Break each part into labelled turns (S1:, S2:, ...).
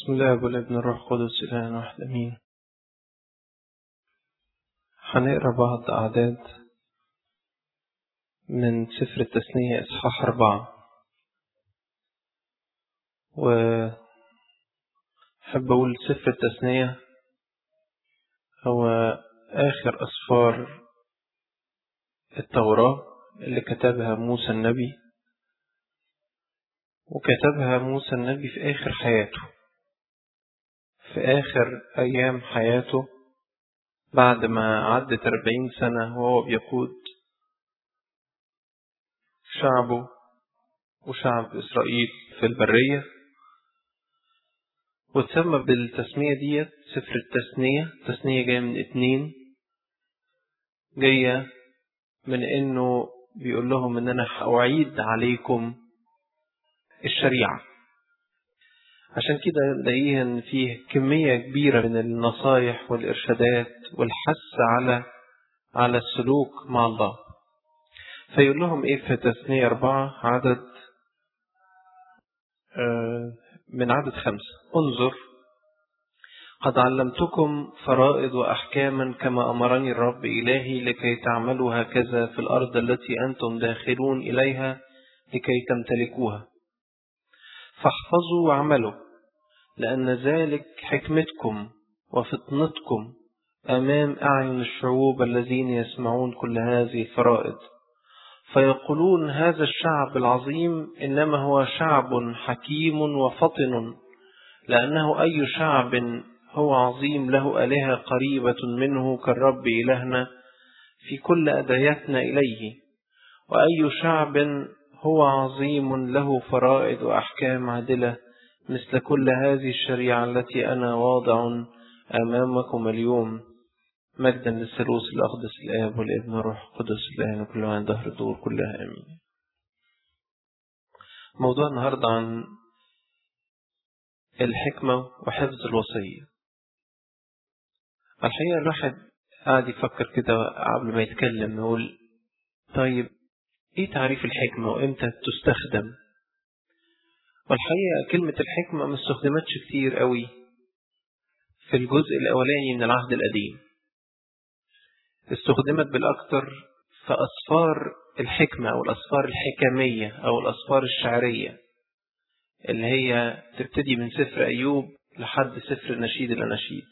S1: بسم الله والابن الروح القدس إله واحد أمين هنقرا بعض أعداد من سفر التثنية إصحاح أربعة وأحب أقول سفر التثنية هو آخر أسفار التوراة اللي كتبها موسى النبي وكتبها موسى النبي في آخر حياته في آخر أيام حياته بعد ما عدت أربعين سنة وهو بيقود شعبه وشعب إسرائيل في البرية وتسمى بالتسمية ديت سفر التثنية التثنية جاية من اتنين جاية من انه بيقول لهم ان انا هأعيد عليكم الشريعة عشان كده نلاقيها ان فيه كمية كبيرة من النصايح والارشادات والحث على على السلوك مع الله فيقول لهم ايه في تثنية أربعة عدد آه من عدد خمسة انظر قد علمتكم فرائض وأحكاما كما أمرني الرب إلهي لكي تعملوا هكذا في الأرض التي أنتم داخلون إليها لكي تمتلكوها فاحفظوا واعملوا لأن ذلك حكمتكم وفطنتكم أمام أعين الشعوب الذين يسمعون كل هذه الفرائض فيقولون هذا الشعب العظيم إنما هو شعب حكيم وفطن لأنه أي شعب هو عظيم له آلهة قريبة منه كالرب إلهنا في كل أدايتنا إليه وأي شعب هو عظيم له فرائض وأحكام عادلة مثل كل هذه الشريعة التي أنا واضع أمامكم اليوم مجدا للثالوث الأقدس الآب والابن والروح القدس الآن وكل عن دهر الدور كلها آمين موضوع النهاردة عن الحكمة وحفظ الوصية الحقيقة الواحد قاعد يفكر كده قبل ما يتكلم يقول طيب ايه تعريف الحكمة وامتى تستخدم والحقيقة كلمة الحكمة ما استخدمتش كتير قوي في الجزء الأولاني من العهد القديم استخدمت بالأكثر في أسفار الحكمة أو الأسفار الحكمية أو الأسفار الشعرية اللي هي تبتدي من سفر أيوب لحد سفر نشيد الأناشيد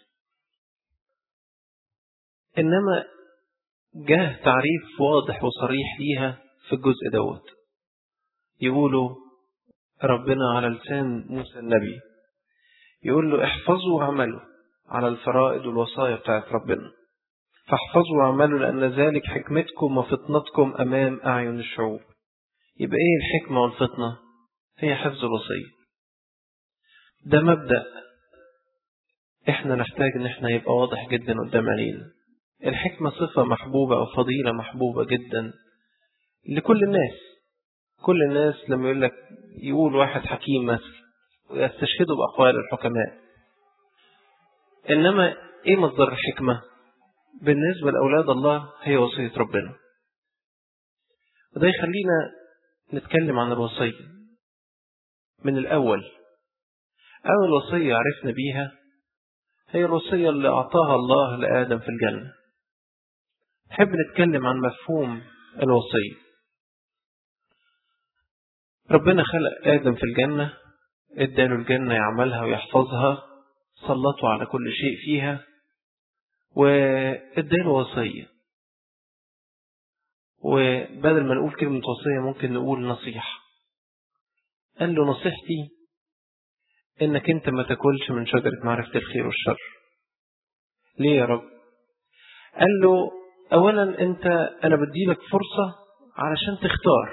S1: إنما جاه تعريف واضح وصريح ليها في الجزء دوت يقولوا ربنا على لسان موسى النبي يقول له احفظوا واعملوا على الفرائض والوصايا بتاعت ربنا فاحفظوا واعملوا لأن ذلك حكمتكم وفطنتكم أمام أعين الشعوب يبقى إيه الحكمة والفطنة هي حفظ الوصية ده مبدأ إحنا نحتاج إن إحنا يبقى واضح جدا قدام عينينا الحكمة صفة محبوبة أو فضيلة محبوبة جدا لكل الناس كل الناس لما يقول لك يقول واحد حكيم مثلا ويستشهدوا بأقوال الحكماء إنما إيه مصدر الحكمة بالنسبة لأولاد الله هي وصية ربنا وده يخلينا نتكلم عن الوصية من الأول أول وصية عرفنا بيها هي الوصية اللي أعطاها الله لآدم في الجنة نحب نتكلم عن مفهوم الوصية ربنا خلق آدم في الجنة اداله الجنة يعملها ويحفظها سلطه على كل شيء فيها واداله وصية وبدل ما نقول كلمة وصية ممكن نقول نصيحة قال له نصيحتي انك انت ما تاكلش من شجرة معرفة الخير والشر ليه يا رب قال له اولا انت انا بديلك فرصة علشان تختار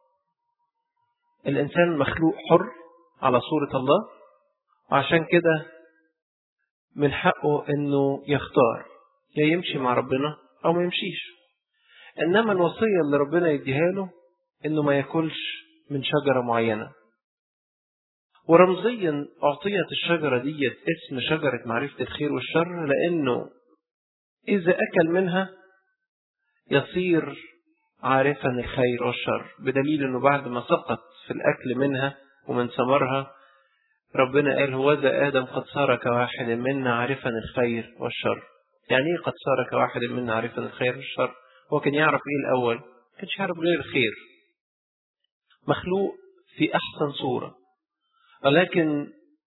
S1: الانسان مخلوق حر على صورة الله وعشان كده من حقه انه يختار يا يمشي مع ربنا او ما يمشيش انما الوصية اللي ربنا يديها له انه ما ياكلش من شجرة معينة ورمزيا أعطيت الشجرة ديت اسم شجرة معرفة الخير والشر لأنه إذا أكل منها يصير عارفا الخير والشر بدليل أنه بعد ما سقط في الأكل منها ومن ثمرها ربنا قال هو ذا آدم قد صار كواحد منا عارفا الخير والشر يعني ايه قد صار كواحد منا عارفا الخير والشر هو كان يعرف ايه الأول كانش يعرف غير الخير مخلوق في أحسن صورة ولكن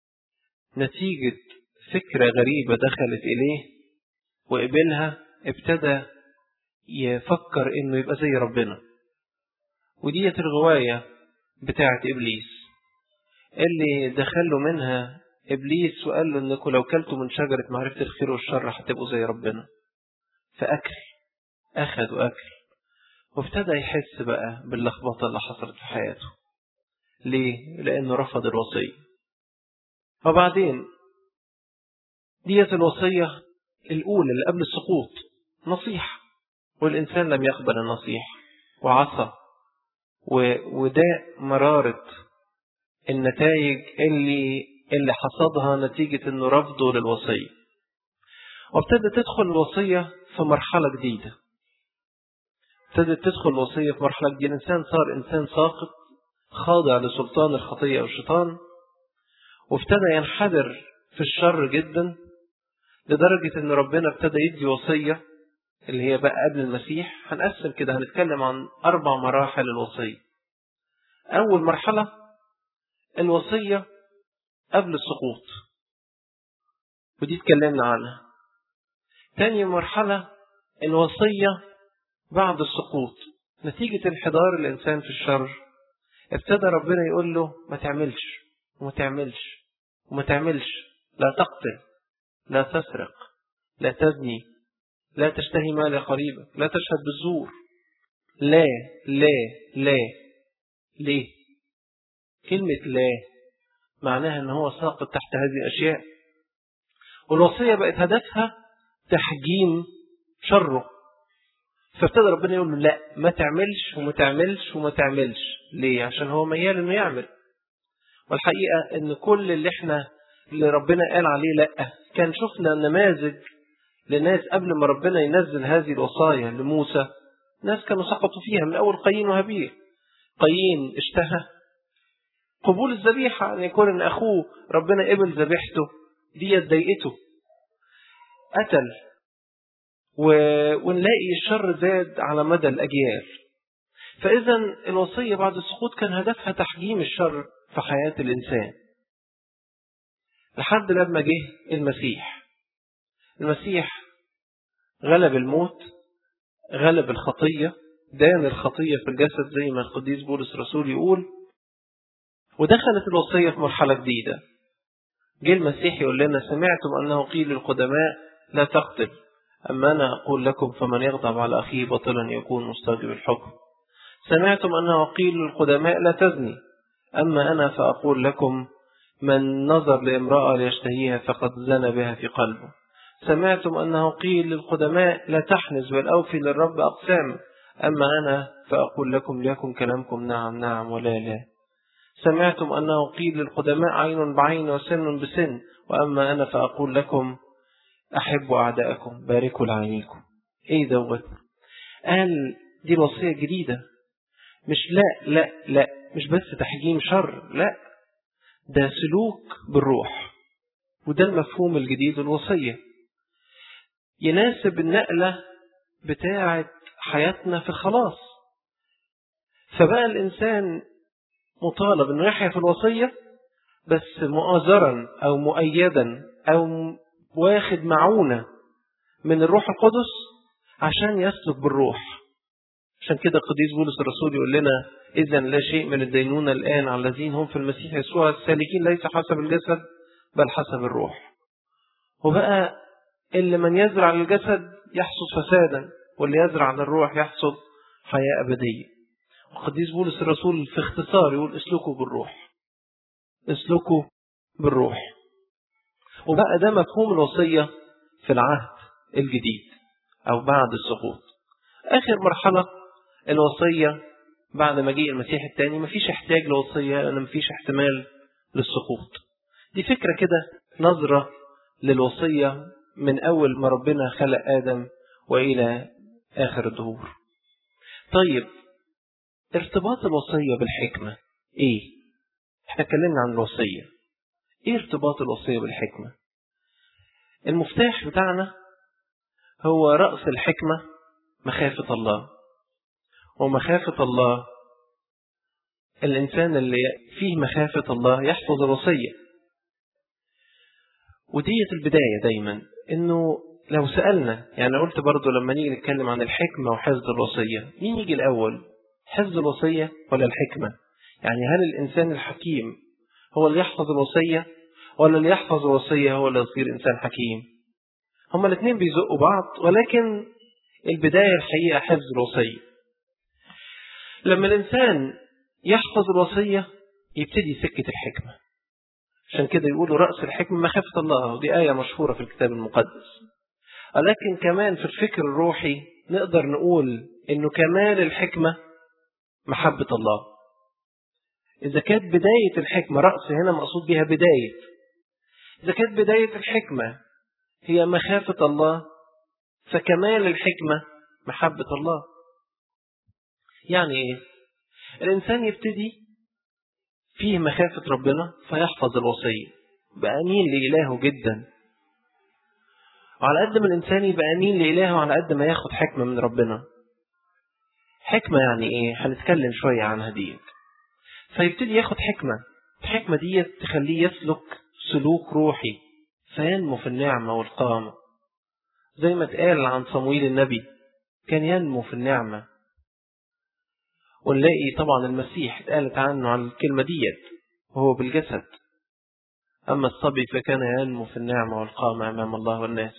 S1: نتيجة فكرة غريبة دخلت إليه وقبلها ابتدى يفكر إنه يبقى زي ربنا وديت الغواية بتاعت إبليس اللي دخله منها إبليس وقال له إنكم لو كلتوا من شجرة معرفة الخير والشر هتبقوا زي ربنا فأكل أخذ وأكل وابتدى يحس بقى باللخبطة اللي حصلت في حياته ليه؟ لأنه رفض الوصية وبعدين ديت الوصية الأولى اللي قبل السقوط نصيحة والإنسان لم يقبل النصيحة وعصى وداء مرارة النتائج اللي اللي حصدها نتيجة انه رفضه للوصية وابتدت تدخل الوصية في مرحلة جديدة ابتدت تدخل الوصية في مرحلة جديدة الإنسان صار إنسان ساقط خاضع لسلطان الخطية والشيطان وابتدى ينحدر في الشر جدا لدرجة ان ربنا ابتدى يدي وصية اللي هي بقى قبل المسيح هنقسم كده هنتكلم عن أربع مراحل الوصية أول مرحلة الوصية قبل السقوط ودي اتكلمنا عنها تاني مرحلة الوصية بعد السقوط نتيجة انحدار الإنسان في الشر ابتدى ربنا يقول له ما تعملش وما تعملش وما تعملش لا تقتل لا تسرق لا تزني لا تشتهي مال قريبك لا تشهد بالزور لا لا لا ليه كلمة لا معناها ان هو ساقط تحت هذه الاشياء والوصية بقت هدفها تحجيم شره فابتدى ربنا يقول له لا ما تعملش وما تعملش وما تعملش ليه عشان هو ميال انه يعمل والحقيقة ان كل اللي احنا اللي ربنا قال عليه لا كان شفنا نماذج لناس قبل ما ربنا ينزل هذه الوصايا لموسى ناس كانوا سقطوا فيها من أول قايين وهابيل قايين اشتهى قبول الذبيحة أن يكون أن أخوه ربنا قبل ذبيحته دي ضايقته قتل و... ونلاقي الشر زاد على مدى الأجيال فإذا الوصية بعد السقوط كان هدفها تحجيم الشر في حياة الإنسان لحد لما جه المسيح المسيح غلب الموت غلب الخطية دان الخطية في الجسد زي ما القديس بولس الرسول يقول ودخلت الوصية في مرحلة جديدة جه المسيح يقول لنا سمعتم أنه قيل للقدماء لا تقتل أما أنا أقول لكم فمن يغضب على أخيه بطلا يكون مستوجب الحكم سمعتم أنه قيل للقدماء لا تزني أما أنا فأقول لكم من نظر لامرأة ليشتهيها فقد زنى بها في قلبه سمعتم أنه قيل للقدماء لا تحنز بل أوفي للرب أقسام أما أنا فأقول لكم ليكن كلامكم نعم نعم ولا لا سمعتم أنه قيل للقدماء عين بعين وسن بسن وأما أنا فأقول لكم أحبوا أعداءكم باركوا لعينيكم إيه دوت قال دي الوصية جديدة مش لا لا لا مش بس تحجيم شر لا ده سلوك بالروح وده المفهوم الجديد الوصية يناسب النقلة بتاعة حياتنا في الخلاص فبقى الإنسان مطالب أنه يحيا في الوصية بس مؤازرا أو مؤيدا أو واخد معونة من الروح القدس عشان يسلك بالروح عشان كده القديس بولس الرسول يقول لنا إذا لا شيء من الدينونة الآن على الذين هم في المسيح يسوع السالكين ليس حسب الجسد بل حسب الروح وبقى اللي من يزرع للجسد يحصد فسادا واللي يزرع للروح يحصد حياة أبدية القديس بولس الرسول في اختصار يقول اسلكوا بالروح اسلكوا بالروح وبقى ده مفهوم الوصية في العهد الجديد أو بعد السقوط آخر مرحلة الوصية بعد مجيء المسيح الثاني مفيش احتياج لوصية لأن مفيش احتمال للسقوط دي فكرة كده نظرة للوصية من أول ما ربنا خلق آدم وإلى آخر الدهور طيب ارتباط الوصية بالحكمة إيه؟ احنا اتكلمنا عن الوصية ايه ارتباط الوصية بالحكمة المفتاح بتاعنا هو رأس الحكمة مخافة الله ومخافة الله الإنسان اللي فيه مخافة الله يحفظ الوصية وديت البداية دايما إنه لو سألنا يعني قلت برضو لما نيجي نتكلم عن الحكمة وحفظ الوصية مين يجي الأول حفظ الوصية ولا الحكمة يعني هل الإنسان الحكيم هو اللي يحفظ الوصية ولا اللي يحفظ الوصية هو اللي يصير إنسان حكيم هما الاثنين بيزقوا بعض ولكن البداية الحقيقة حفظ الوصية لما الإنسان يحفظ الوصية يبتدي سكة الحكمة عشان كده يقولوا رأس الحكمة مخافة الله ودي آية مشهورة في الكتاب المقدس ولكن كمان في الفكر الروحي نقدر نقول إنه كمال الحكمة محبة الله إذا كانت بداية الحكمة رأس هنا مقصود بها بداية إذا كانت بداية الحكمة هي مخافة الله فكمال الحكمة محبة الله يعني إيه الإنسان يبتدي فيه مخافة ربنا فيحفظ الوصية بقى أمين لإلهه جدا وعلى قد ما الإنسان يبقى أمين لإلهه على قد ما ياخد حكمة من ربنا حكمة يعني إيه هنتكلم شوية عنها ديت فيبتدي ياخد حكمة الحكمة ديت تخليه يسلك سلوك روحي فينمو في النعمة والقامة زي ما اتقال عن صمويل النبي كان ينمو في النعمة ونلاقي طبعا المسيح اتقالت عنه على الكلمة ديت وهو بالجسد أما الصبي فكان ينمو في النعمة والقامة أمام الله والناس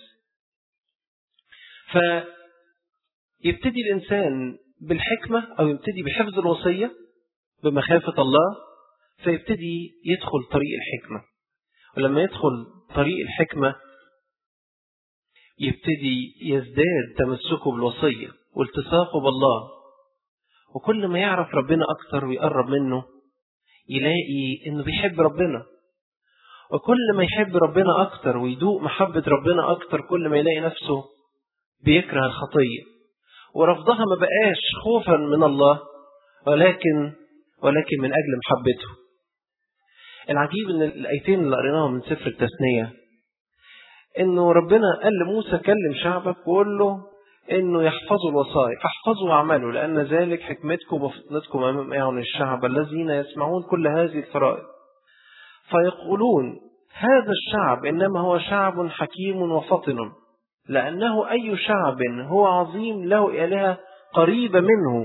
S1: فيبتدي الإنسان بالحكمة أو يبتدي بحفظ الوصية بمخافة الله فيبتدي يدخل طريق الحكمة ولما يدخل طريق الحكمة يبتدي يزداد تمسكه بالوصية والتصاقه بالله وكل ما يعرف ربنا أكتر ويقرب منه يلاقي إنه بيحب ربنا وكل ما يحب ربنا أكتر ويدوق محبة ربنا أكتر كل ما يلاقي نفسه بيكره الخطية ورفضها ما بقاش خوفا من الله ولكن ولكن من أجل محبته العجيب ان الايتين اللي قريناهم من سفر التثنية انه ربنا قال لموسى كلم شعبك وقول له انه يحفظوا الوصايا فاحفظوا واعملوا لان ذلك حكمتكم وفتنتكم امام اعين الشعب الذين يسمعون كل هذه الفرائض فيقولون هذا الشعب انما هو شعب حكيم وفطن لانه اي شعب هو عظيم له الهه قريبه منه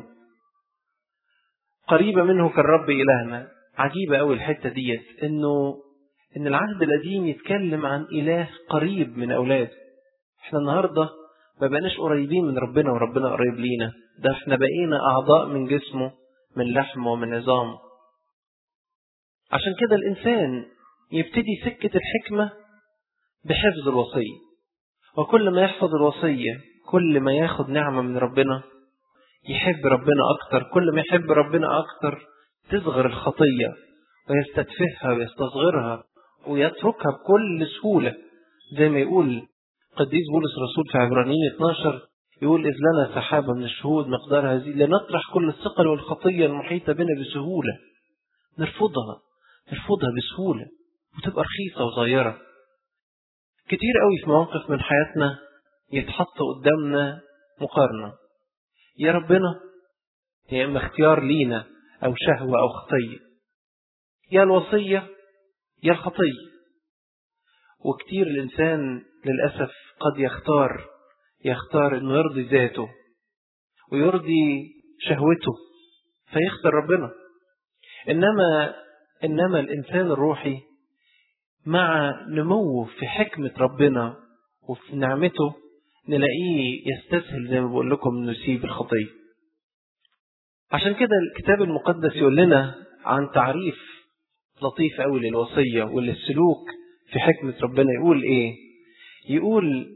S1: قريبه منه كالرب الهنا عجيبة أوي الحتة ديت إنه إن العهد القديم يتكلم عن إله قريب من أولاده. إحنا النهاردة ما بقناش قريبين من ربنا وربنا قريب لينا، ده إحنا بقينا أعضاء من جسمه من لحمه ومن عظامه. عشان كده الإنسان يبتدي سكة الحكمة بحفظ الوصية. وكل ما يحفظ الوصية كل ما ياخد نعمة من ربنا يحب ربنا أكتر، كل ما يحب ربنا أكتر تصغر الخطية ويستتفهها ويستصغرها ويتركها بكل سهولة زي ما يقول قديس بولس الرسول في عبرانيين 12 يقول إذ لنا سحابة من الشهود مقدار هذه لنطرح كل الثقل والخطية المحيطة بنا بسهولة نرفضها نرفضها بسهولة وتبقى رخيصة وصغيرة كتير قوي في مواقف من حياتنا يتحط قدامنا مقارنة يا ربنا يا إما اختيار لينا أو شهوة أو خطية يا الوصية يا الخطية وكتير الإنسان للأسف قد يختار يختار إنه يرضي ذاته ويرضي شهوته فيختار ربنا إنما إنما الإنسان الروحي مع نموه في حكمة ربنا وفي نعمته نلاقيه يستسهل زي ما بقول لكم إنه يسيب الخطية عشان كده الكتاب المقدس يقول لنا عن تعريف لطيف قوي للوصية وللسلوك في حكمة ربنا يقول ايه يقول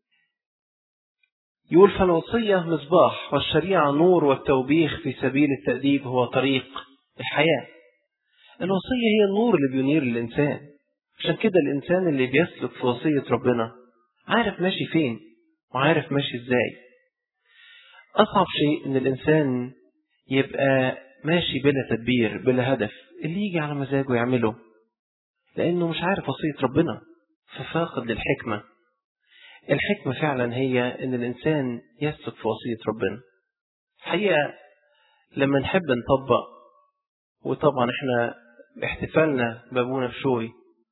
S1: يقول فالوصية مصباح والشريعة نور والتوبيخ في سبيل التأديب هو طريق الحياة الوصية هي النور اللي بينير الإنسان عشان كده الإنسان اللي بيسلك في وصية ربنا عارف ماشي فين وعارف ماشي ازاي أصعب شيء إن الإنسان يبقى ماشي بلا تدبير بلا هدف اللي يجي على مزاجه يعمله لأنه مش عارف وصية ربنا ففاقد للحكمة الحكمة فعلا هي أن الإنسان يسلك في وصية ربنا الحقيقة لما نحب نطبق وطبعا احنا احتفالنا بابونا بشوي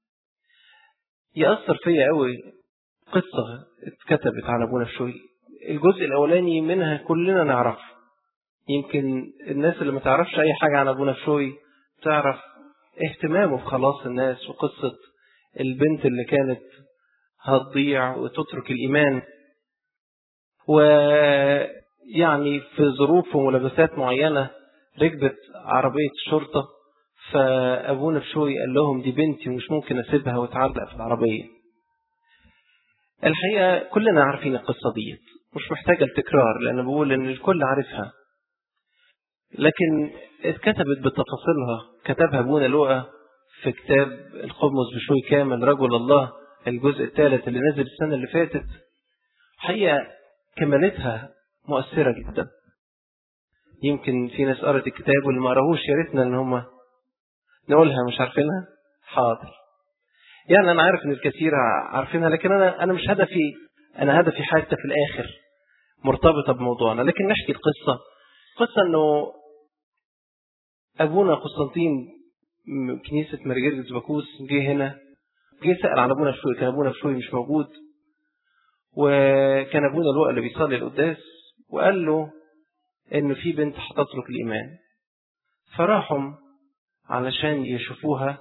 S1: يأثر فيا قوي قصة اتكتبت عن ابونا بشوي الجزء الأولاني منها كلنا نعرف يمكن الناس اللي ما تعرفش أي حاجة عن ابونا بشوي تعرف اهتمامه بخلاص الناس وقصة البنت اللي كانت هتضيع وتترك الإيمان ويعني في ظروف وملابسات معينة ركبت عربية شرطة فأبونا بشوي قال لهم دي بنتي ومش ممكن أسيبها وتعلق في العربية الحقيقة كلنا عارفين القصة دي مش محتاجة التكرار لأن بقول إن الكل عارفها لكن اتكتبت بتفاصيلها كتبها أبونا لوقا في كتاب القمص بشوي كامل رجل الله الجزء الثالث اللي نزل السنة اللي فاتت حقيقة كمالتها مؤثرة جدا يمكن في ناس قرأت الكتاب واللي ما قراهوش يا ريتنا ان هم نقولها مش عارفينها حاضر يعني انا عارف ان الكثير عارفينها لكن انا انا مش هدفي انا هدفي حتى في الاخر مرتبطة بموضوعنا لكن نحكي القصة قصة انه ابونا قسطنطين كنيسة مرجرجس باكوس جه هنا جه سأل عن ابونا بشوي كان ابونا بشوي مش موجود وكان ابونا الوقت اللي بيصلي القداس وقال له ان في بنت هتترك الايمان فراحوا علشان يشوفوها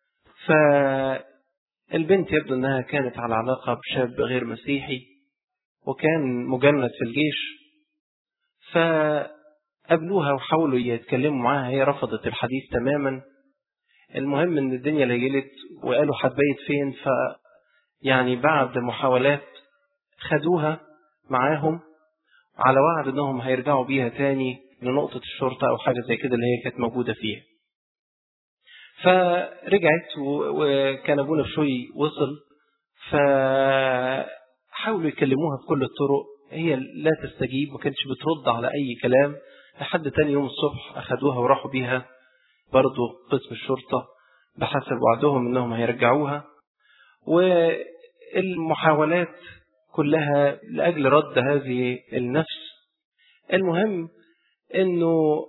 S1: فالبنت يبدو انها كانت على علاقة بشاب غير مسيحي وكان مجند في الجيش فقابلوها وحاولوا يتكلموا معاها هي رفضت الحديث تماما المهم ان الدنيا ليلت وقالوا هتبيت فين ف يعني بعد محاولات خدوها معاهم على وعد انهم هيرجعوا بيها تاني لنقطة الشرطة او حاجة زي كده اللي هي كانت موجودة فيها فرجعت وكان ابونا بشوي وصل فحاولوا يكلموها بكل الطرق هي لا تستجيب ما كانتش بترد على اي كلام لحد تاني يوم الصبح اخدوها وراحوا بيها برضه قسم الشرطة بحسب وعدهم انهم هيرجعوها والمحاولات كلها لأجل رد هذه النفس المهم انه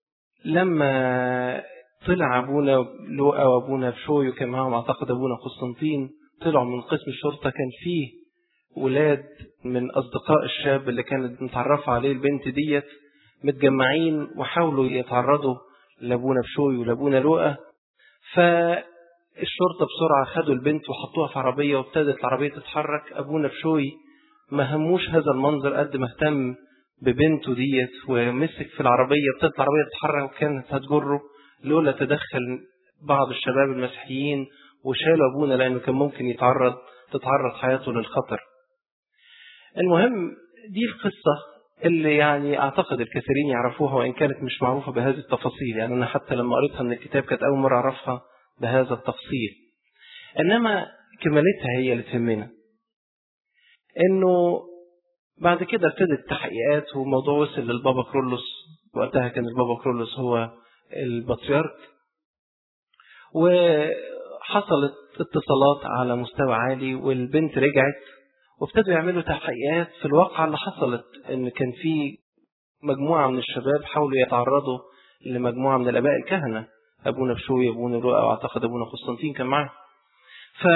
S1: لما طلع ابونا لوقا وابونا بشوي وكان معاهم اعتقد ابونا قسطنطين طلعوا من قسم الشرطة كان فيه ولاد من اصدقاء الشاب اللي كانت متعرفة عليه البنت ديت متجمعين وحاولوا يتعرضوا لابونا بشوي ولابونا لوقا فالشرطة بسرعة خدوا البنت وحطوها في عربية وابتدت العربية تتحرك أبونا بشوي ما هموش هذا المنظر قد ما اهتم ببنته ديت ومسك في العربية ابتدت العربية تتحرك وكانت هتجره لولا تدخل بعض الشباب المسيحيين وشالوا أبونا لأنه كان ممكن يتعرض تتعرض حياته للخطر المهم دي القصة اللي يعني أعتقد الكثيرين يعرفوها وإن كانت مش معروفة بهذه التفاصيل يعني أنا حتى لما قريتها من الكتاب كانت أول مرة أعرفها بهذا التفصيل إنما كمالتها هي اللي تهمنا إنه بعد كده ابتدت التحقيقات والموضوع وصل للبابا كرولوس وقتها كان البابا كرولوس هو البطريرك وحصلت اتصالات على مستوى عالي والبنت رجعت وابتدوا يعملوا تحقيقات في الواقعة اللي حصلت ان كان في مجموعة من الشباب حاولوا يتعرضوا لمجموعة من الاباء الكهنة ابونا بشوي ابونا لؤى واعتقد ابونا قسطنطين كان معاه ف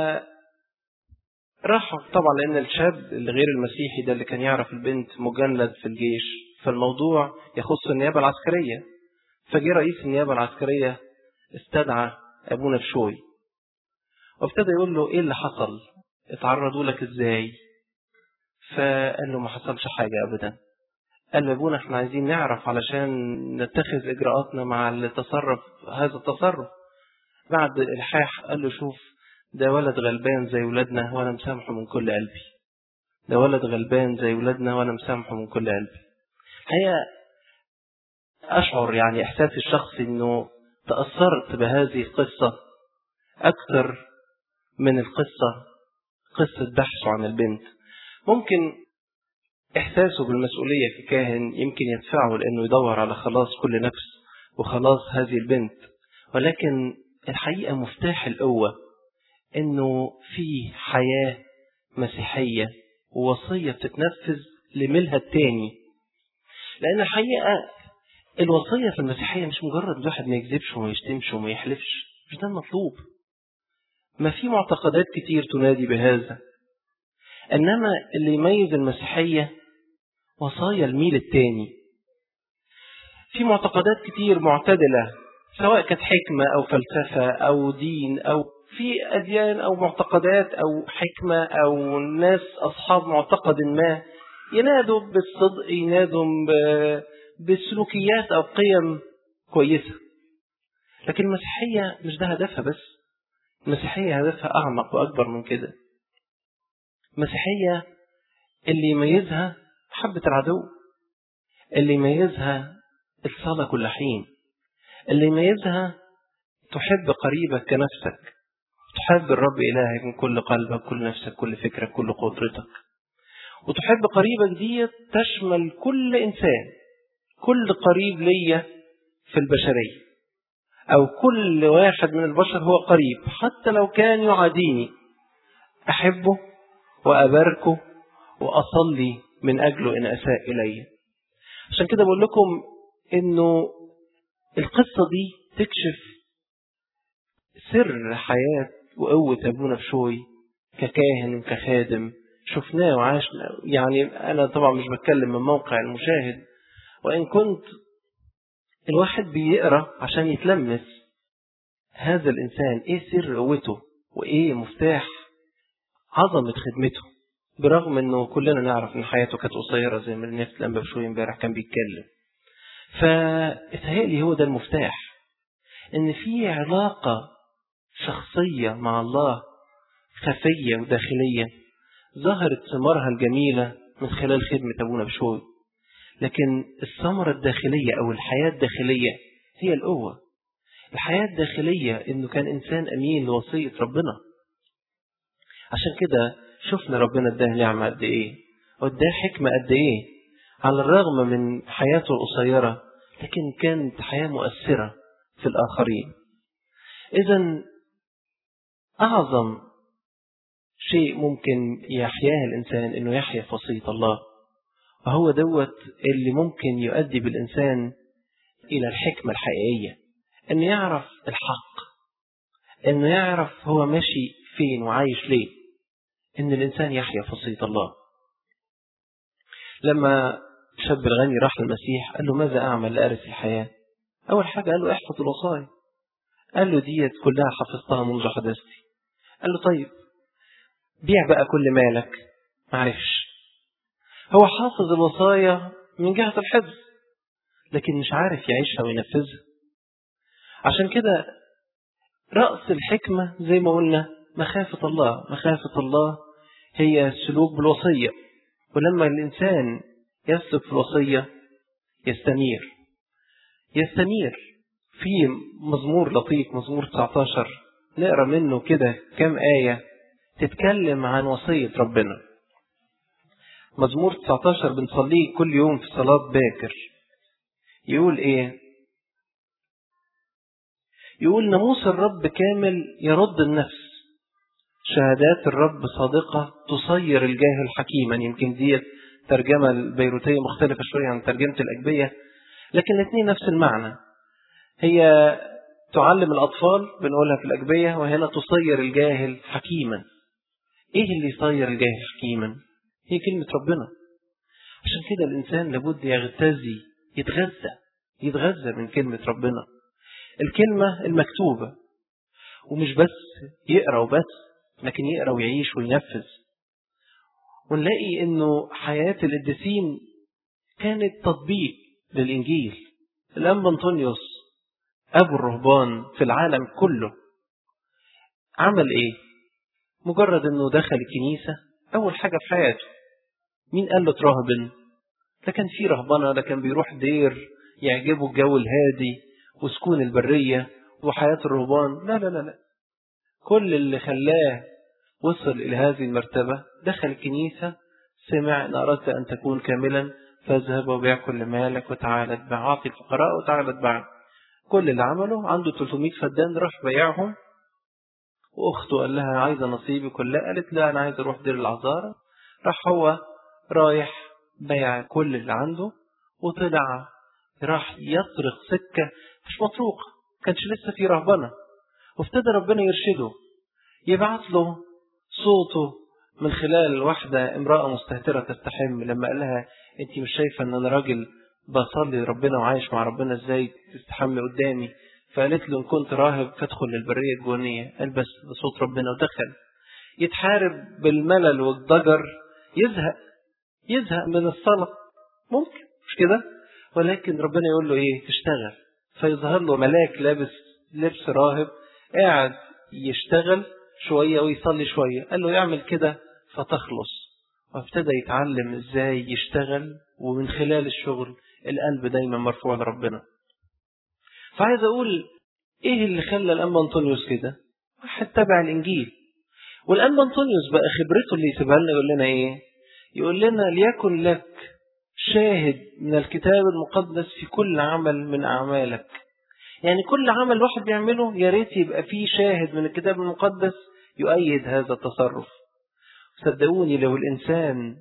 S1: راحوا طبعا لان الشاب اللي غير المسيحي ده اللي كان يعرف البنت مجند في الجيش فالموضوع يخص النيابة العسكرية فجاء رئيس النيابة العسكرية استدعى ابونا بشوي وابتدى يقول له ايه اللي حصل اتعرضوا لك ازاي فقال له ما حصلش حاجة ابدا قال له ابونا احنا عايزين نعرف علشان نتخذ اجراءاتنا مع اللي تصرف هذا التصرف بعد الحاح قال له شوف ده ولد غلبان زي ولادنا وانا مسامحه من كل قلبي ده ولد غلبان زي ولادنا وانا مسامحه من كل قلبي هي اشعر يعني احساسي الشخصي انه تأثرت بهذه القصة اكثر من القصة قصة بحثه عن البنت ممكن إحساسه بالمسؤولية ككاهن يمكن يدفعه لأنه يدور على خلاص كل نفس وخلاص هذه البنت ولكن الحقيقة مفتاح القوة انه في حياة مسيحية ووصية بتتنفذ لملها التاني لان الحقيقة الوصية في المسيحية مش مجرد الواحد ما يكذبش وما يشتمش وما يحلفش مش ده المطلوب ما في معتقدات كتير تنادي بهذا انما اللي يميز المسيحية وصايا الميل التاني في معتقدات كتير معتدلة سواء كانت حكمة أو فلسفة أو دين أو في أديان أو معتقدات أو حكمة أو ناس أصحاب معتقد ما ينادوا بالصدق ينادوا بسلوكيات أو قيم كويسة لكن المسيحية مش ده هدفها بس المسيحية هدفها أعمق وأكبر من كده المسيحية اللي يميزها محبة العدو اللي يميزها الصلاة كل حين اللي يميزها تحب قريبك كنفسك تحب الرب إلهك من كل قلبك كل نفسك كل فكرك كل قدرتك وتحب قريبك دي تشمل كل إنسان كل قريب ليا في البشرية أو كل واحد من البشر هو قريب حتى لو كان يعاديني أحبه وأباركه وأصلي من أجله إن أساء إلي عشان كده بقول لكم إنه القصة دي تكشف سر حياة وقوة أبونا بشوي ككاهن وكخادم شفناه وعاشنا يعني أنا طبعا مش بتكلم من موقع المشاهد وإن كنت الواحد بيقرأ عشان يتلمس هذا الإنسان إيه سر قوته وإيه مفتاح عظمة خدمته برغم إنه كلنا نعرف إن حياته كانت قصيرة زي ما النفس الأنبا بشوي امبارح كان بيتكلم فإتهيألي هو ده المفتاح إن في علاقة شخصية مع الله خفية وداخلية ظهرت ثمارها الجميلة من خلال خدمة أبونا بشوي لكن الثمرة الداخلية أو الحياة الداخلية هي القوة الحياة الداخلية إنه كان إنسان أمين لوصية ربنا عشان كده شفنا ربنا اداه نعمة قد إيه واداه حكمة قد إيه على الرغم من حياته القصيرة لكن كانت حياة مؤثرة في الآخرين إذا أعظم شيء ممكن يحياه الإنسان إنه يحيا في وصية الله وهو دوت اللي ممكن يؤدي بالإنسان إلى الحكمة الحقيقية إنه يعرف الحق إنه يعرف هو ماشي فين وعايش ليه إن الإنسان يحيا في وصية الله لما الشاب الغني راح للمسيح قال له ماذا أعمل لأرث الحياة أول حاجة قال له احفظ الوصايا قال له ديت كلها حفظتها منذ حدثتي قال له طيب بيع بقى كل مالك معرفش هو حافظ الوصايا من جهة الحفظ لكن مش عارف يعيشها وينفذها عشان كده رأس الحكمة زي ما قلنا مخافة الله مخافة الله هي السلوك بالوصية ولما الإنسان يسلك في الوصية يستنير يستنير في مزمور لطيف مزمور 19 نقرا منه كده كام آية تتكلم عن وصية ربنا مزمور 19 بنصليه كل يوم في صلاة باكر يقول ايه يقول ناموس الرب كامل يرد النفس شهادات الرب صادقة تصير الجاهل حكيما يمكن ديت ترجمة البيروتية مختلفة شوية عن ترجمة الأجبية لكن الاثنين نفس المعنى هي تعلم الأطفال بنقولها في الأجبية وهنا تصير الجاهل حكيما إيه اللي يصير الجاهل حكيما هي كلمة ربنا عشان كده الإنسان لابد يغتزي يتغذى يتغذى من كلمة ربنا الكلمة المكتوبة ومش بس يقرأ وبس لكن يقرأ ويعيش وينفذ ونلاقي انه حياة القديسين كانت تطبيق للإنجيل الأنبا أنطونيوس أبو الرهبان في العالم كله عمل إيه؟ مجرد إنه دخل الكنيسة أول حاجة في حياته مين قال له تراهبن؟ ده كان في رهبنة ده كان بيروح دير يعجبه الجو الهادي وسكون البرية وحياة الرهبان لا لا لا لا كل اللي خلاه وصل إلى هذه المرتبة دخل الكنيسة سمع إن أردت أن تكون كاملا فاذهب وبيع كل مالك وتعالى اتبع أعطي الفقراء وتعالى اتبعني كل اللي عمله عنده 300 فدان راح بيعهم واخته قال لها عايزه نصيبي كلها قالت لا انا عايز اروح دير العذارى راح هو رايح بيع كل اللي عنده وطلع راح يطرق سكه مش مطروقه كانش لسه في رهبنه وابتدى ربنا يرشده يبعت له صوته من خلال واحدة امرأة مستهترة تستحم لما قال لها انت مش شايفة ان انا راجل بصلي ربنا وعايش مع ربنا ازاي تستحمي قدامي فقالت له ان كنت راهب فادخل للبرية الجوانية قال بس ده صوت ربنا ودخل يتحارب بالملل والضجر يزهق يزهق من الصلاة ممكن مش كده ولكن ربنا يقول له ايه تشتغل فيظهر له ملاك لابس لبس راهب قاعد يشتغل شوية ويصلي شوية قال له يعمل كده فتخلص وابتدى يتعلم ازاي يشتغل ومن خلال الشغل القلب دايما مرفوع لربنا فعايز اقول ايه اللي خلى الانبا انطونيوس كده واحد تبع الانجيل والانبا انطونيوس بقى خبرته اللي يسيبها لنا يقول لنا ايه يقول لنا ليكن لك شاهد من الكتاب المقدس في كل عمل من اعمالك يعني كل عمل الواحد بيعمله يا ريت يبقى فيه شاهد من الكتاب المقدس يؤيد هذا التصرف صدقوني لو الإنسان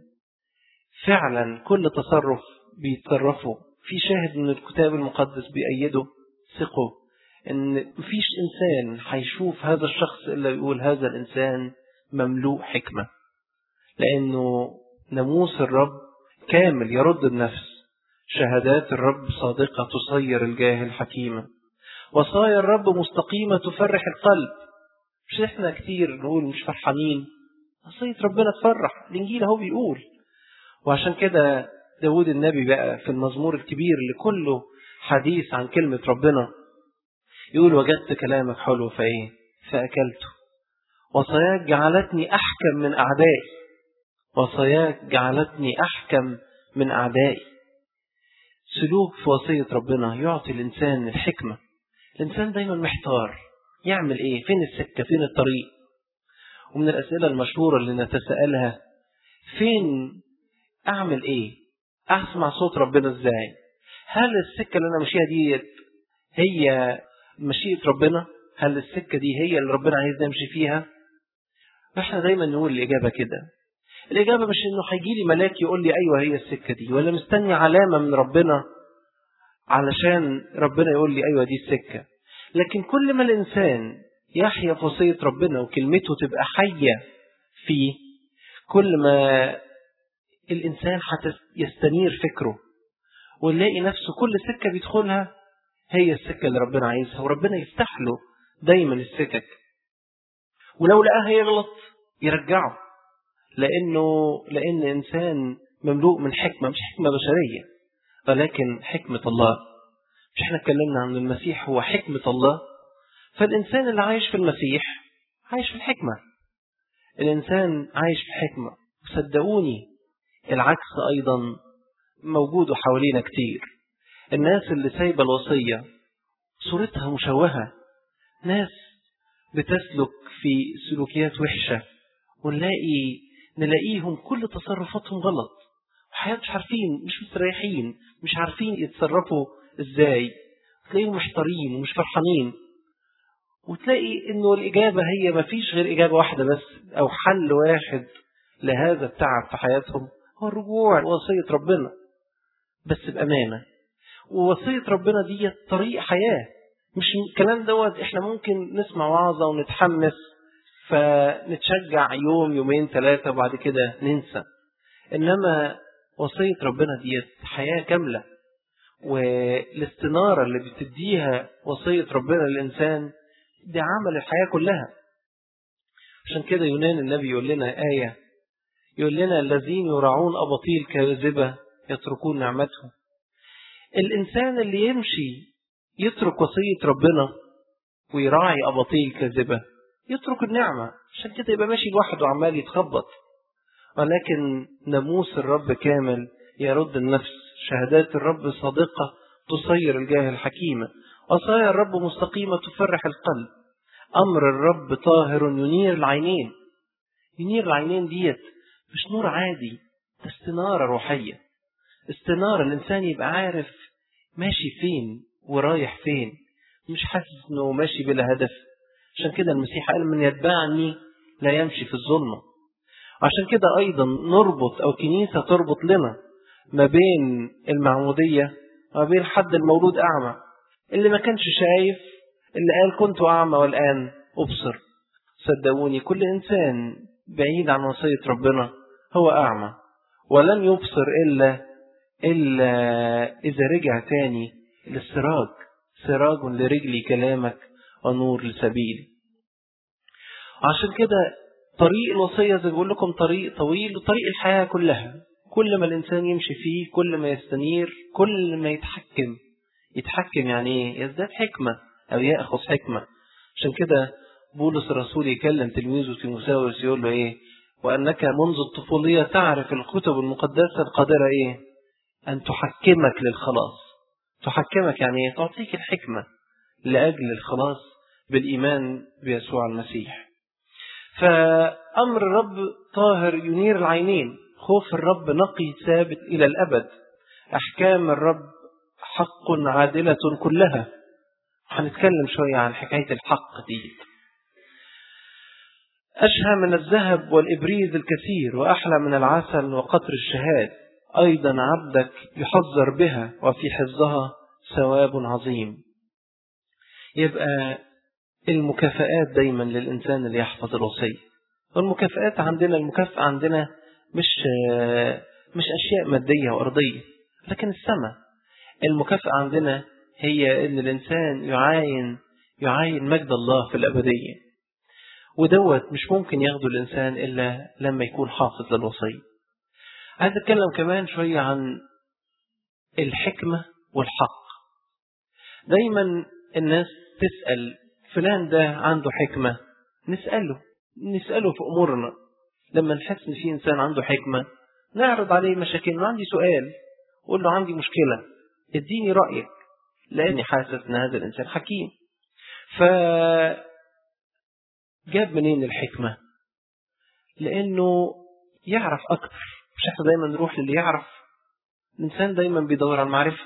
S1: فعلا كل تصرف بيتصرفه في شاهد من الكتاب المقدس بيأيده ثقوا ان مفيش انسان هيشوف هذا الشخص الا يقول هذا الانسان مملوء حكمة لانه ناموس الرب كامل يرد النفس شهادات الرب صادقة تصير الجاهل حكيما وصايا الرب مستقيمة تفرح القلب مش احنا كتير نقول مش فرحانين وصية ربنا تفرح الإنجيل هو بيقول وعشان كده داود النبي بقى في المزمور الكبير اللي كله حديث عن كلمة ربنا يقول وجدت كلامك حلو فايه فأكلته وصاياك جعلتني أحكم من أعدائي وصاياك جعلتني أحكم من أعدائي سلوك في وصية ربنا يعطي الإنسان الحكمة الإنسان دايما محتار يعمل إيه فين السكة فين الطريق ومن الأسئلة المشهورة اللي نتساءلها فين أعمل إيه أسمع صوت ربنا إزاي هل السكة اللي أنا ماشيها دي هي مشيئة ربنا هل السكة دي هي اللي ربنا عايز نمشي فيها احنا دايما نقول الإجابة كده الإجابة مش إنه هيجي لي ملاك يقول لي أيوه هي السكة دي ولا مستني علامة من ربنا علشان ربنا يقول لي أيوه دي السكة لكن كل ما الإنسان يحيا في وصية ربنا وكلمته تبقى حية فيه كل ما الإنسان يستنير فكره ويلاقي نفسه كل سكة بيدخلها هي السكة اللي ربنا عايزها وربنا يفتح له دايما السكك ولو لقاها يغلط يرجعه لأنه لأن إنسان مملوء من حكمة مش حكمة بشرية ولكن حكمة الله مش احنا اتكلمنا عن المسيح هو حكمة الله فالإنسان اللي عايش في المسيح عايش في الحكمة الإنسان عايش في الحكمة صدقوني العكس أيضا موجود حوالينا كتير الناس اللي سايبة الوصية صورتها مشوهة ناس بتسلك في سلوكيات وحشة ونلاقي نلاقيهم كل تصرفاتهم غلط وحياة مش عارفين مش مستريحين مش عارفين يتصرفوا ازاي تلاقيهم محتارين ومش فرحانين وتلاقي انه الاجابة هي ما فيش غير اجابة واحدة بس او حل واحد لهذا التعب في حياتهم هو الرجوع لوصية ربنا بس بأمانة ووصية ربنا دي طريق حياة مش الكلام دوت احنا ممكن نسمع وعظة ونتحمس فنتشجع يوم يومين ثلاثة وبعد كده ننسى إنما وصية ربنا دي حياة كاملة والاستنارة اللي بتديها وصية ربنا للإنسان دي عمل الحياة كلها عشان كده يونان النبي يقول لنا آية يقول لنا الذين يراعون أباطيل كاذبة يتركون نعمته الإنسان اللي يمشي يترك وصية ربنا ويراعي أباطيل كاذبة يترك النعمة عشان كده يبقى ماشي لوحده وعمال يتخبط ولكن ناموس الرب كامل يرد النفس شهادات الرب صادقة تصير الجاهل حكيمة وصايا الرب مستقيمة تفرح القلب أمر الرب طاهر ينير العينين ينير العينين ديت مش نور عادي ده استنارة روحية استنارة الإنسان يبقى عارف ماشي فين ورايح فين مش حاسس انه ماشي بلا هدف عشان كده المسيح قال من يتبعني لا يمشي في الظلمة عشان كده أيضا نربط أو كنيسة تربط لنا ما بين المعمودية وما بين حد المولود أعمى اللي ما كانش شايف اللي قال كنت أعمى والآن أبصر صدقوني كل إنسان بعيد عن وصية ربنا هو أعمى ولن يبصر إلا إلا إذا رجع تاني للسراج سراج لرجلي كلامك ونور لسبيلي عشان كده طريق الوصية زي بقول لكم طريق طويل وطريق الحياة كلها كل ما الإنسان يمشي فيه كل ما يستنير كل ما يتحكم يتحكم يعني ايه يزداد حكمة أو يأخذ حكمة عشان كده بولس الرسول يكلم تلميذه تيموساوس يقول له ايه وأنك منذ الطفولية تعرف الكتب المقدسة القادرة ايه أن تحكمك للخلاص تحكمك يعني ايه تعطيك الحكمة لأجل الخلاص بالإيمان بيسوع المسيح فأمر الرب طاهر ينير العينين خوف الرب نقي ثابت إلى الأبد أحكام الرب حق عادلة كلها هنتكلم شوية عن حكاية الحق دي أشهى من الذهب والإبريز الكثير وأحلى من العسل وقطر الشهاد أيضا عبدك يحذر بها وفي حفظها ثواب عظيم يبقى المكافآت دايما للإنسان اللي يحفظ الوصية والمكافآت عندنا المكافأة عندنا مش مش أشياء مادية وأرضية لكن السماء المكافأة عندنا هي إن الإنسان يعاين يعاين مجد الله في الأبدية ودوت مش ممكن ياخده الإنسان إلا لما يكون حافظ للوصية عايز أتكلم كمان شوية عن الحكمة والحق دايما الناس تسأل فلان ده عنده حكمة نسأله نسأله في أمورنا لما نحس إن في إنسان عنده حكمة نعرض عليه مشاكلنا عندي سؤال قول له عندي مشكلة اديني رأيك لأني حاسس إن هذا الإنسان حكيم ف جاب منين الحكمة لأنه يعرف أكتر مش احنا دايما نروح للي يعرف الإنسان دايما بيدور على المعرفة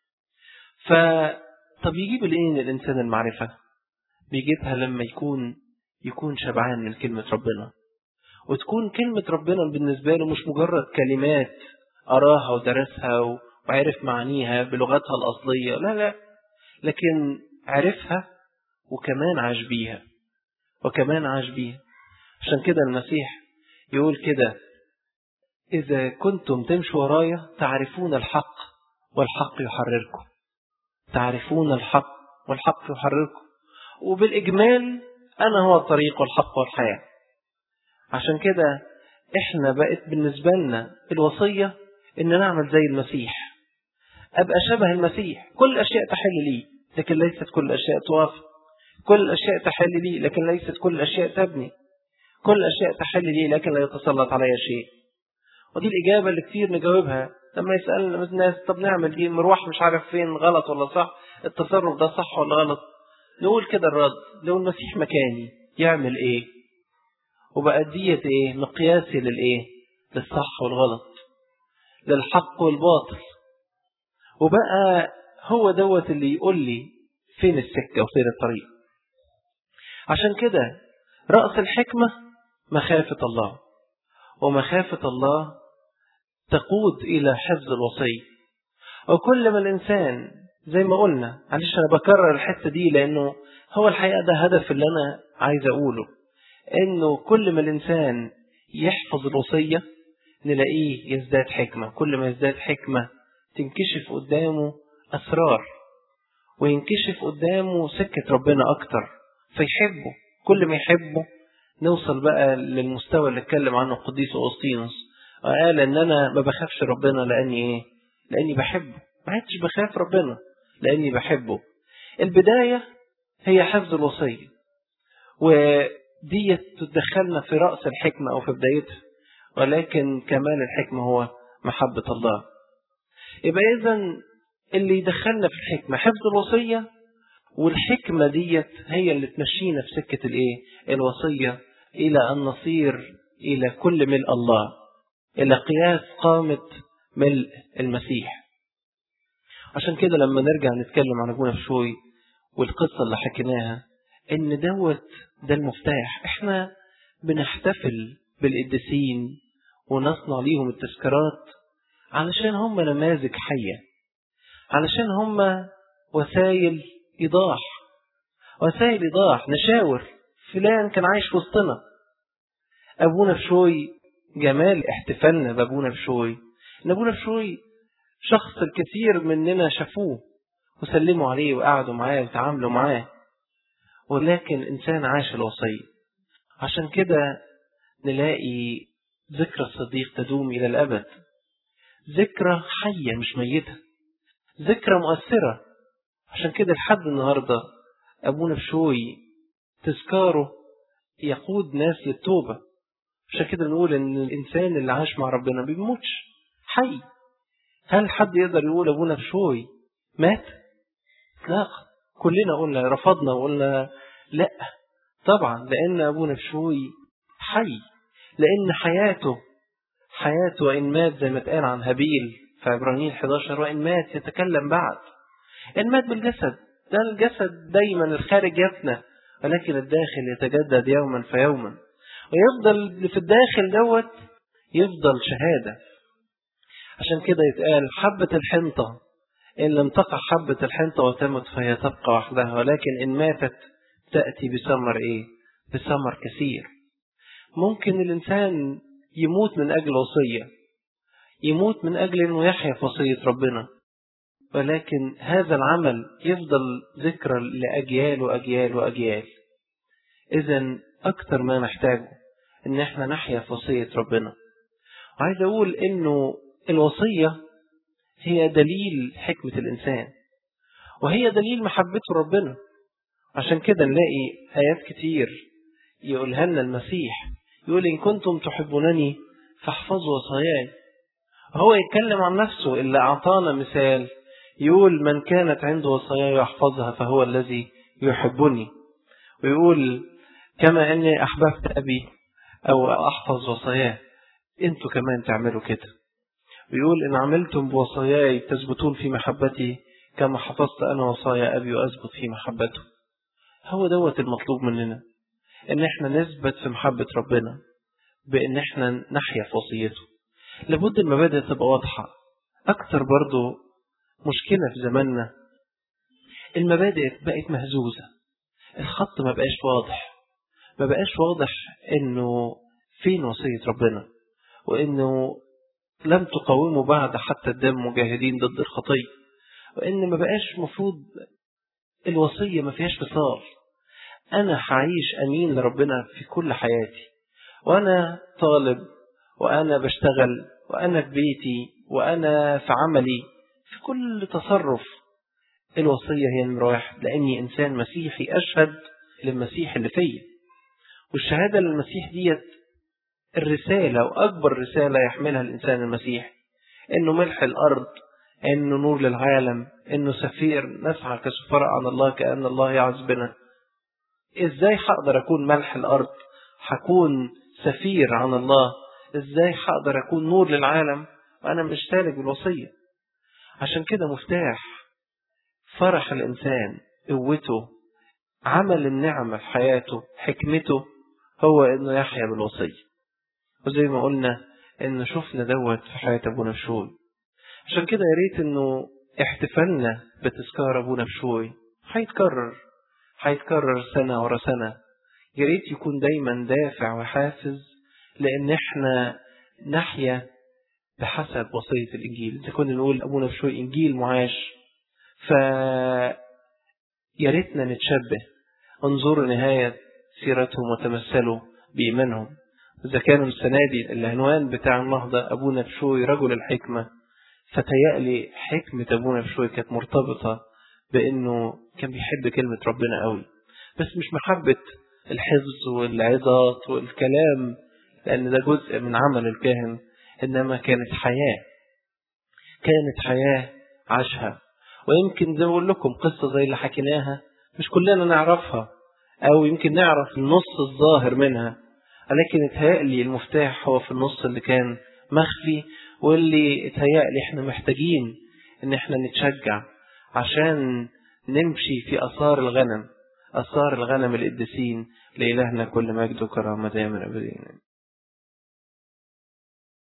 S1: ف طب يجيب لإيه الإنسان المعرفة بيجيبها لما يكون يكون شبعان من كلمة ربنا وتكون كلمة ربنا بالنسبة له مش مجرد كلمات أراها ودرسها وعرف معانيها بلغتها الأصلية لا لا لكن عرفها وكمان عاش بيها وكمان عاش بيها عشان كده المسيح يقول كده إذا كنتم تمشوا ورايا تعرفون الحق والحق يحرركم تعرفون الحق والحق يحرركم وبالإجمال أنا هو الطريق والحق والحياة عشان كده إحنا بقت بالنسبة لنا الوصية إن نعمل زي المسيح أبقى شبه المسيح كل الأشياء تحل لي لكن ليست كل الأشياء توافق كل الأشياء تحل لي لكن ليست كل الأشياء تبني كل الأشياء تحل لي لكن لا يتسلط علي شيء ودي الإجابة اللي كتير نجاوبها لما يسألنا الناس طب نعمل دي مروح مش عارف فين غلط ولا صح التصرف ده صح ولا غلط نقول كده الرد لو المسيح مكاني يعمل ايه وبقى ديت ايه مقياسي للايه للصح والغلط للحق والباطل وبقى هو دوت اللي يقول لي فين السكة وفين الطريق عشان كده رأس الحكمة مخافة الله ومخافة الله تقود إلى حفظ الوصي وكل ما الإنسان زي ما قلنا معلش أنا بكرر الحتة دي لأنه هو الحقيقة ده هدف اللي أنا عايز أقوله إنه كل ما الإنسان يحفظ الوصية نلاقيه يزداد حكمة كل ما يزداد حكمة تنكشف قدامه أسرار وينكشف قدامه سكة ربنا أكتر فيحبه كل ما يحبه نوصل بقى للمستوى اللي اتكلم عنه القديس أوسطينوس قال ان انا ما بخافش ربنا لاني ايه لاني بحبه ما عدتش بخاف ربنا لاني بحبه البداية هي حفظ الوصية ودي تدخلنا في رأس الحكمة او في بدايتها ولكن كمال الحكمة هو محبة الله يبقى اذا اللي يدخلنا في الحكمة حفظ الوصية والحكمة ديت هي اللي تمشينا في سكة الايه الوصية الى ان نصير الى كل ملء الله إلى قياس قامة ملء المسيح عشان كده لما نرجع نتكلم عن أبونا بشوي والقصة اللي حكيناها ان دوت ده المفتاح احنا بنحتفل بالقديسين ونصنع ليهم التذكارات علشان هم نماذج حية علشان هم وسائل إيضاح وسائل إيضاح نشاور فلان كان عايش في وسطنا أبونا بشوي جمال احتفالنا بأبونا بشوي إن أبونا بشوي شخص الكثير مننا شافوه وسلموا عليه وقعدوا معاه وتعاملوا معاه ولكن إنسان عاش الوصية عشان كده نلاقي ذكرى الصديق تدوم إلى الأبد ذكرى حية مش ميتة ذكرى مؤثرة عشان كده لحد النهاردة أبونا بشوي تذكاره يقود ناس للتوبة عشان كده نقول إن الإنسان اللي عاش مع ربنا بيموتش حي هل حد يقدر يقول أبونا بشوي مات؟ لا كلنا قلنا رفضنا وقلنا لا طبعا لأن أبونا بشوي حي لأن حياته حياته وإن مات زي ما اتقال عن هابيل في عبرانيين 11 وإن مات يتكلم بعد إن مات بالجسد ده الجسد دايما الخارج يفنى ولكن الداخل يتجدد يوما فيوما ويفضل في الداخل دوت يفضل شهادة عشان كده يتقال حبة الحنطة إن لم تقع حبة الحنطة وتمت فهي تبقى وحدها ولكن إن ماتت تأتي بثمر إيه؟ بثمر كثير ممكن الإنسان يموت من أجل وصية يموت من أجل أنه يحيا في وصية ربنا ولكن هذا العمل يفضل ذكرى لأجيال وأجيال وأجيال إذا أكثر ما نحتاجه إن إحنا نحيا في وصية ربنا وعايز أقول إنه الوصية هي دليل حكمة الإنسان وهي دليل محبته ربنا عشان كده نلاقي آيات كتير يقولها لنا المسيح يقول إن كنتم تحبونني فاحفظوا وصاياي هو يتكلم عن نفسه اللي أعطانا مثال يقول من كانت عنده وصاياي يحفظها فهو الذي يحبني ويقول كما أني أحببت أبي أو أحفظ وصاياه أنتوا كمان تعملوا كده ويقول إن عملتم بوصاياي تثبتون في محبتي كما حفظت أنا وصايا أبي وأثبت في محبته هو دوت المطلوب مننا إن إحنا نثبت في محبة ربنا بإن إحنا نحيا في وصيته لابد المبادئ تبقى واضحة أكتر برضو مشكلة في زماننا المبادئ بقت مهزوزة الخط ما بقاش واضح ما بقاش واضح إنه فين وصية ربنا وإنه لم تقاوموا بعد حتى الدم مجاهدين ضد الخطية وإن ما بقاش مفروض الوصية ما فيهاش فصال أنا هعيش أمين لربنا في كل حياتي وأنا طالب وأنا بشتغل وأنا في بيتي وأنا في عملي في كل تصرف الوصية هي نمرة واحد لأني إنسان مسيحي أشهد للمسيح اللي فيا والشهادة للمسيح ديت الرسالة وأكبر رسالة يحملها الإنسان المسيح إنه ملح الأرض إنه نور للعالم إنه سفير نسعى كسفراء عن الله كأن الله يعز بنا إزاي هقدر أكون ملح الأرض هكون سفير عن الله إزاي هقدر أكون نور للعالم وأنا مش سالك بالوصية عشان كده مفتاح فرح الإنسان قوته عمل النعمة في حياته حكمته هو إنه يحيا بالوصية وزي ما قلنا إن شفنا دوت في حياة أبونا بشوي عشان كده يا ريت إنه احتفالنا بتذكار أبونا بشوي هيتكرر هيتكرر سنة ورا سنة يا ريت يكون دايما دافع وحافز لأن احنا نحيا بحسب وصية الإنجيل إذا كنا نقول أبونا بشوي إنجيل معاش ف يا ريتنا نتشبه انظروا نهاية سيرتهم وتمثلوا بإيمانهم إذا كانوا السنة دي العنوان بتاع النهضة أبونا بشوي رجل الحكمة فتيألي حكمة أبونا بشوي كانت مرتبطة بأنه كان بيحب كلمة ربنا قوي بس مش محبة الحفظ والعظات والكلام لأن ده جزء من عمل الكاهن إنما كانت حياة كانت حياة عاشها ويمكن زي ما بقول لكم قصة زي اللي حكيناها مش كلنا نعرفها أو يمكن نعرف النص الظاهر منها ولكن اتهيألي المفتاح هو في النص اللي كان مخفي واللي اتهيألي احنا محتاجين ان احنا نتشجع عشان نمشي في أثار الغنم أثار الغنم القديسين لإلهنا كل مجد وكرامة دائما أبدين